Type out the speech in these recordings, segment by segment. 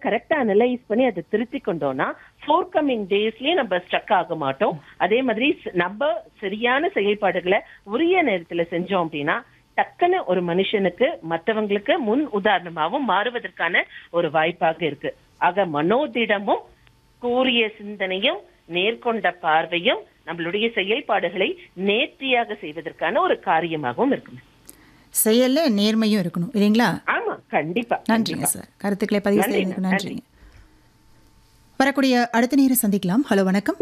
கரெக்டா அனலைஸ் பண்ணி அதை திருத்தி கொண்டோம்னா ஃபோர் கமிங் டேஸ்லயே நம்ம ஸ்ட்ரக் ஆக மாட்டோம் அதே மாதிரி ஸ்- நம்ம சரியான செயல்பாடுகளை உரிய நேரத்துல செஞ்சோம் அப்படின்னா டக்குன்னு ஒரு மனுஷனுக்கு மற்றவங்களுக்கு முன் உதாரணமாகவும் மாறுவதற்கான ஒரு வாய்ப்பாக இருக்கு ஆக மனோதிடமும் கூறிய சிந்தனையும் நேர்கொண்ட பார்வையும் நம்மளுடைய செயல்பாடுகளை நேர்த்தியாக செய்வதற்கான ஒரு காரியமாகவும் இருக்கு செயல்ல நேர்மையும் இருக்கணும் இல்லைங்களா ஆமா கண்டிப்பா நன்றிங்க சார் கருத்துக்களை பதிவு நன்றிங்க, செய்ததுக்கு நன்றிங்க வரக்கூடிய அடுத்த நேரம் சந்திக்கலாம் ஹலோ வணக்கம்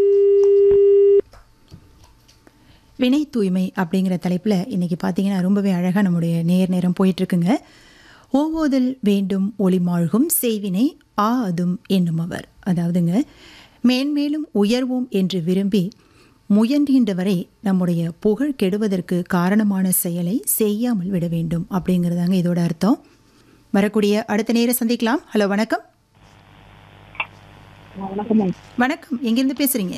வினை தூய்மை அப்படிங்கிற தலைப்பில் இன்னைக்கு பார்த்தீங்கன்னா ரொம்பவே அழகாக நம்முடைய நேர் நேரம் போயிட்டு இருக்குங்க ஓவோதல் வேண்டும் ஒளிமாழ்கும் செய்வினை ஆ அதும் என்னும் அவர் அதாவதுங்க மேன்மேலும் உயர்வோம் என்று விரும்பி முயன்றின்றவரை நம்முடைய புகழ் கெடுவதற்கு காரணமான செயலை செய்யாமல் விட வேண்டும் அப்படிங்கிறதாங்க இதோட அர்த்தம் வரக்கூடிய அடுத்த நேரம் சந்திக்கலாம் ஹலோ வணக்கம் வணக்கம் மேம் வணக்கம் எங்கேருந்து பேசுறீங்க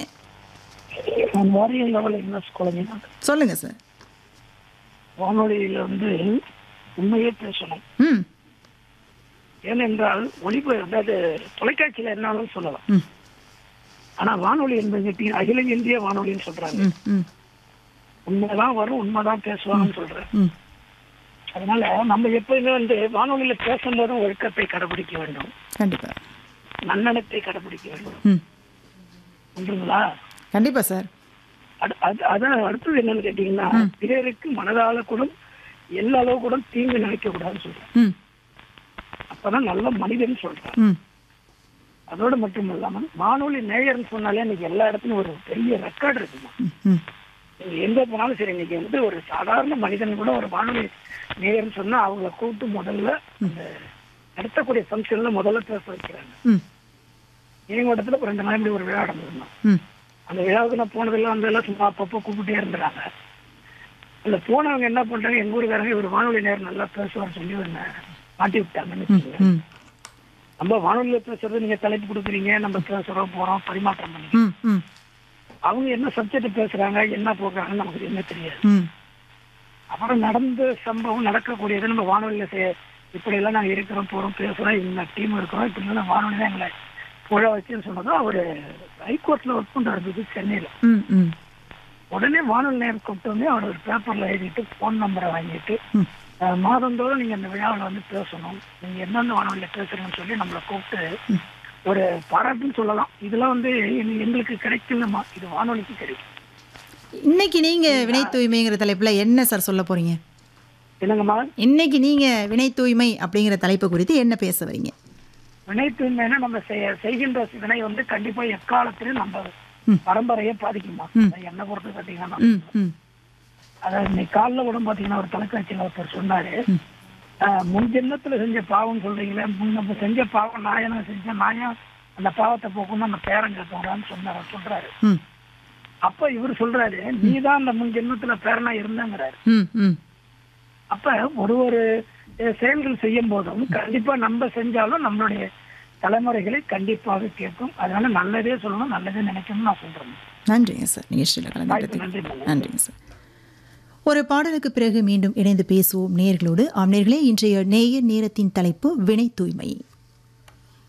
நான் வாரியல் லெவல் இன்வெஸ்ட் குழந்தைங்க சொல்லுங்க சார் வானொலியில் வந்து உண்மையே பேசணும் ம் ஏனென்றால் ஒளிபு அதாவது தொலைக்காட்சியில் என்னாலும் சொல்லலாம் ம் ஆனா வானொலி என்பது கேட்டீங்கன்னா, அகில இந்திய வானொலின்னு சொல்றாங்க ம் ம் உண்மைதான் வரும் உண்மைதான் பேசுவாங்கன்னு சொல்றேன் ம் அதனால நம்ம எப்பயுமே வந்து வானொலியில பேசும்போதும் ஒழுக்கத்தை கடைபிடிக்க வேண்டும் கண்டிப்பாக நன்னடத்தை கடைபிடிக்க வேண்டும் ம் ஒன்றுங்களா கண்டிப்பாக சார் அடு- அது- அதான் அடுத்தது என்னன்னு கேட்டீங்கன்னா பிறருக்கு மனதால கூட எல்லா அளவு கூட தீங்கு நினைக்க கூடாதுன்னு சொல்றேன் ம் அப்பதான் நல்ல மனிதன் சொல்றேன் ம் அதோடு மட்டும் இல்லாம வானொலி நேயர்னு சொன்னாலே இன்னைக்கு எல்லா இடத்துலயும் ஒரு பெரிய ரெக்கார்டு இருக்குமா ம் ம் நீங்க எங்க போனாலும் சரி இன்னைக்கு வந்து ஒரு சாதாரண மனிதன் கூட ஒரு வானொலி நேயர்னு சொன்னா அவங்கள கூப்பிட்டு முதல்ல அந்த நடத்தக்கூடிய ஃபங்க்ஷன்ல முதல்ல பேச வைக்கிறாங்க ம் எங்க இடத்துல ஒரு ரெண்டு நாள் இப்படி ஒரு விழா நடந்திருந்தோம் ம் அந்த விழாவுக்கு நான் போனதெல்லாம் வந்து எல்லாம் சும்மா அப்பப்போ கூப்பிட்டே இருந்துறாங்க அந்த போனவங்க என்ன பண்றாங்க எங்க ஊருக்காரங்க இவர் வானொலி நேரம் நல்லா பேசுவார் சொல்லி என்ன மாட்டி விட்டாங்கன்னு வச்சுக்கோங்க. ம் நம்ம வானொலியில பேசுறது நீங்க தலைப்பு கொடுக்குறீங்க நம்ம பேசுறோம் போறோம் பரிமாற்றம் பண்ணி ம் ம் அவங்க என்ன சப்ஜெக்ட் பேசுறாங்க என்ன போக்குறாங்கன்னு நமக்கு என்ன தெரியாது ம் அப்புறம் நடந்த சம்பவம் நடக்கக்கூடியது நம்ம வானொலியில செய்ய இப்படி எல்லாம் நாங்க இருக்கிறோம் போறோம் பேசுறோம் இந்த டீம் இருக்கிறோம் இப்படி எல்லாம் வானொலி தான் எங்களை புழ வச்சுன்னு சொன்னதும் அவரு ஹைகோர்ட்ல ஒர்க் பண்றது சென்னையில ம் ம் உடனே வானொலி நேரம் கூப்பிட்டு வந்து அவர் ஒரு பேப்பர்ல எழுதிட்டு போன் நம்பரை வாங்கிட்டு ம். அஹ், மாதந்தோறும் நீங்க அந்த விழாவில் வந்து பேசணும் நீங்க எந்தெந்த வானொலியில பேசுறீங்கன்னு சொல்லி நம்மளை கூப்பிட்டு ஒரு பாராட்டுன்னு சொல்லலாம் இதெல்லாம் வந்து எங்க- எங்களுக்கு கிடைக்கலமா இது வானொலிக்கு கிடைக்கும் இன்னைக்கு நீங்க வினை தூய்மைங்கிற தலைப்புல என்ன சார் சொல்ல போறீங்க என்னங்கம்மா இன்னைக்கு நீங்க வினை தூய்மை அப்படிங்கிற தலைப்பு குறித்து என்ன பேச வரீங்க வினை தூய்மைன்னா நம்ம செய- செய்கின்ற வினை வந்து கண்டிப்பா எக்காலத்திலும் நம்ம ம். பரம்பரையை பாதிக்குமா அது என்ன பொறுத்து பாத்தீங்கன்னா ம் ம் அதாவது இன்னைக்கு காலைல கூட பாத்தீங்கன்னா ஒரு தொலைக்காட்சியில ஒருத்தர் சொன்னாரு ஆஹ், முன் ஜென்மத்துல செஞ்ச பாவம் சொல்றீங்களே முன் நம்ம செஞ்ச பாவம் நான் என்ன செஞ்சேன் நான் ஏன் அந்த பாவத்தை போக்கணும் நம்ம பேரன் கேட்கறான்னு சொன்னார் சொல்றாரு ம் அப்ப இவர் சொல்றாரு நீதான் அந்த முன் ஜென்மத்துல பேரனா இருந்தங்கிறாரு ம் ம் அப்ப ஒரு ஒரு அஹ், செயல்கள் செய்யும் போதும் கண்டிப்பா நம்ம செஞ்சாலும் நம்மளுடைய தலைமுறைகளை கண்டிப்பாக கேட்கும் அதனால நல்லதே சொல்லணும் நல்லதே நினைக்கணும்னு நான் சொல்றேன் நன்றிங்க சார் நிகழ்ச்சியில் வாய்ப்பு கலந்துக்கிட்டதுக்கு நன்றி நன்றிங்க சார் ஒரு பாடலுக்கு பிறகு மீண்டும் இணைந்து பேசுவோம் நேயர்களோடு ஆம் நேயர்களே இன்றைய நேயர் நேரத்தின் தலைப்பு வினை தூய்மை